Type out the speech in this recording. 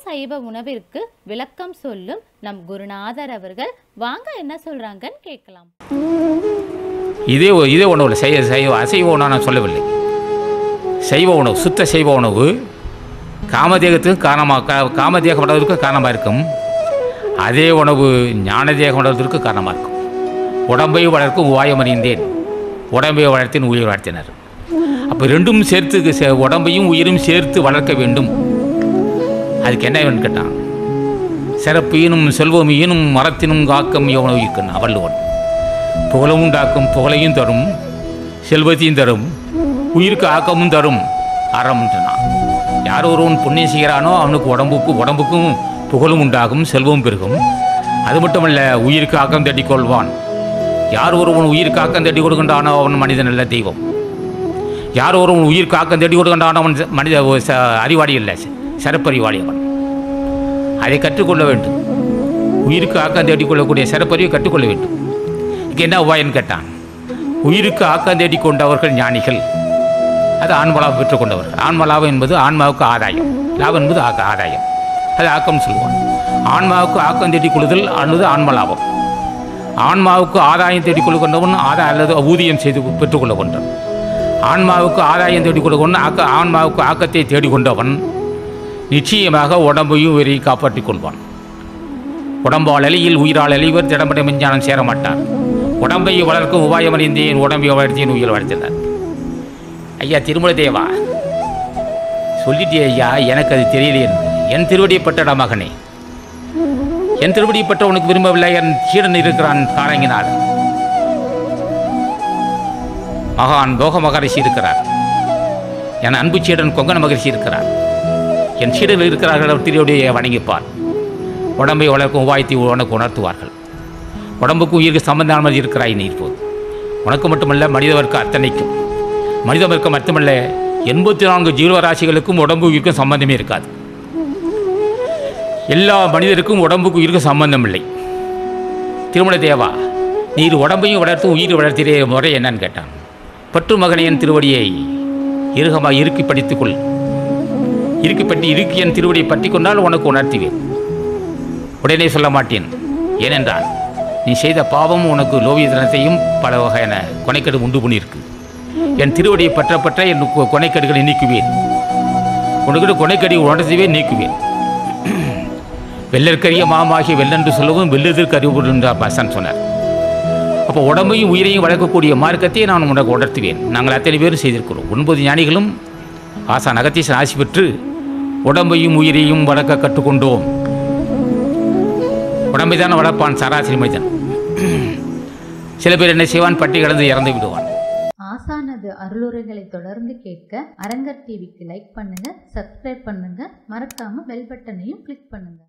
சைவ உணவிற்கு விளக்கம் சொல்லும் நம் குருநாதர் அவர்கள் வாங்க என்ன சொல்றாங்கன்னு கேட்கலாம் இதே ஒ- இதே உணவில் செய்ய சைவ அசைவ உணவு நான் சொல்லவில்லை சைவ உணவு சுத்த சைவ உணவு காமதேகத்துக்கு காரணமாக கா- காமதேகம் வளர்வதற்கு காரணமாக இருக்கும் அதே உணவு ஞானதேகம் வளர்வதற்கு காரணமாக இருக்கும் உடம்பை வளர்க்கும் உபாயம் அறிந்தேன் உடம்பை வளர்த்தேன் உயிர் வளர்த்தினர் அப்போ ரெண்டும் சேர்த்து சே- உடம்பையும் உயிரும் சேர்த்து வளர்க்க வேண்டும் அதுக்கு என்ன வேணும்னு கேட்டான் சிறப்பு ஈனும் செல்வம் ஈனும் மரத்தினும் காக்கம் எவனோ இருக்கணும் வள்ளுவன் புகழும் உண்டாக்கும் புகழையும் தரும் செல்வத்தையும் தரும் உயிருக்கு ஆக்கமும் தரும் அறம்ன்றான் யார் ஒருவன் புண்ணியம் செய்கிறானோ அவனுக்கு உடம்புக்கு உடம்புக்கும் புகழும் உண்டாகும் செல்வமும் பெருகும் அது மட்டுமல்ல உயிருக்கு ஆக்கம் தேடிக் கொள்வான் யார் ஒருவன் உயிருக்கு ஆக்கம் தேடி கொடுக்கின்றானோ அவன் மனிதன் அல்ல தெய்வம் யார் ஒருவன் உயிருக்கு ஆக்கம் தேடி கொடுக்கின்றானோ அவன் ச- மனித ஒரு ச- அறிவாளி அல்ல ச- சிறப்பறிவாளி அவன் அதை கற்றுக்கொள்ள வேண்டும் உயிருக்கு ஆக்கம் தேடிக் கொள்ளக்கூடிய சிறப்பறிவை கற்றுக்கொள்ள வேண்டும் இதுக்கு என்ன உபாயம்னு கேட்டான் உயிருக்கு ஆக்கம் தேடிக் கொண்டவர்கள் ஞானிகள் அது ஆன்மலாபம் பெற்றுக்கொண்டவர்கள் ஆன்மலாபம் என்பது ஆன்மாவுக்கு ஆதாயம் லாபம் என்பது ஆக்க ஆதாயம் அது ஆக்கம் சொல்லுவான் ஆன்மாவுக்கு ஆக்கம் தேடிக் கொள்ளுதல் அல்லது ஆன்மலாபம் ஆன்மாவுக்கு ஆதாயம் தேடிக் கொள்கின்றவன் ஆதாய அல்லது ஊதியம் செய்து பெற்றுக்கொள்ள கொண்டான் ஆன்மாவுக்கு ஆதாயம் தேடிக் கொள்கின்ற ஆக்க ஆன்மாவுக்கு ஆக்கத்தை தேடிக்கொண்டவன் நிச்சயமாக உடம்பையும் உயிரையும் காப்பாற்றிக் கொள்வான் உடம்பால் அலையில் உயிரால் அழிவர் திடம்பட விஞ்ஞானம் சேர மாட்டார் உடம்பை வளர்க்கும் உபாயம் அறிந்தேன் உடம்பை வளர்த்தேன் உயிர் வளர்த்தினார் ஐயா திருமல தேவா சொல்லிட்டே ஐயா எனக்கு அது தெரியலையே என்று. என் திருவடியை பட்டடா மகனே என் திருவடியை பட்ட உனக்கு விரும்பவில்லை என் சீடன் இருக்கிறான் காரங்கினார் மகான் போக மகரிஷி இருக்கிறார் என் அன்பு சீடன் கொங்கண மகரிஷி இருக்கிறார் என் சீடர்கள் இருக்கிறார்கள் அவர் திருவடியை வணங்கிப்பார் உடம்பை வளர்க்கும் உபாயத்தை உனக்கு உணர்த்துவார்கள் உடம்புக்கும் உயிருக்கு சம்பந்தமானது இருக்கிறாய் நீ இப்போது உனக்கு மட்டுமல்ல மனித வர்க்க அத்தனைக்கும் மனித வர்க்கம் மட்டுமல்ல எண்பத்தி நான்கு ஜீவராசிகளுக்கும் உடம்பு உயிருக்கும் சம்பந்தமே இருக்காது எல்லா மனிதருக்கும் உடம்புக்கு உயிருக்கும் சம்பந்தம் இல்லை திருமண தேவா நீர் உடம்பையும் வளர்த்து உயிர் வளர்த்திரே முறை என்னன்னு கேட்டான் பற்று மகனையன் திருவடியை இறுகமாக இறுக்கி படித்துக்கொள் இறுக்கி பற்றி இறுக்கி என் திருவடியை பற்றி கொண்டால் உனக்கு உணர்த்துவேன் உடனே சொல்ல மாட்டேன் ஏனென்றால் நீ செய்த பாவம் உனக்கு லோவியதனத்தையும் பல வகையான கொனைக்கெடு உண்டு பண்ணியிருக்கு என் திருவடியை பற்ற பற்ற என் கொ- கொனைக்கேடுகளை நீக்குவேன் உனக்கு கொனைக்கடி உணர்த்துவே நீக்குவேன் வெள்ளற்கரிய மாமாகிய வெள்ளென்று சொல்லவும் வெள்ளெதிர்க்கு அறிவுறு என்றார் பசன் சொன்னார் அப்போ உடம்பையும் உயிரையும் வளர்க்கக்கூடிய மார்க்கத்தை நான் உனக்கு உணர்த்துவேன் நாங்கள் அத்தனை பேரும் செய்திருக்கிறோம் ஒன்பது ஞானிகளும் ஆசான் அகத்தீசன் ஆசி பெற்று உடம்பையும் உயிரையும் வளர்க்க கற்றுக்கொண்டோம் உடம்பை தானே வளர்ப்பான் சராசரி மனிதன் சில பேர் என்ன செய்வான் பட்டி கடந்து இறந்து விடுவான் ஆசானது அருளுரைகளை தொடர்ந்து கேட்க அரங்கர் டிவிக்கு லைக் பண்ணுங்க சப்ஸ்கிரைப் பண்ணுங்க மறக்காம பெல் பட்டனையும் கிளிக் பண்ணுங்க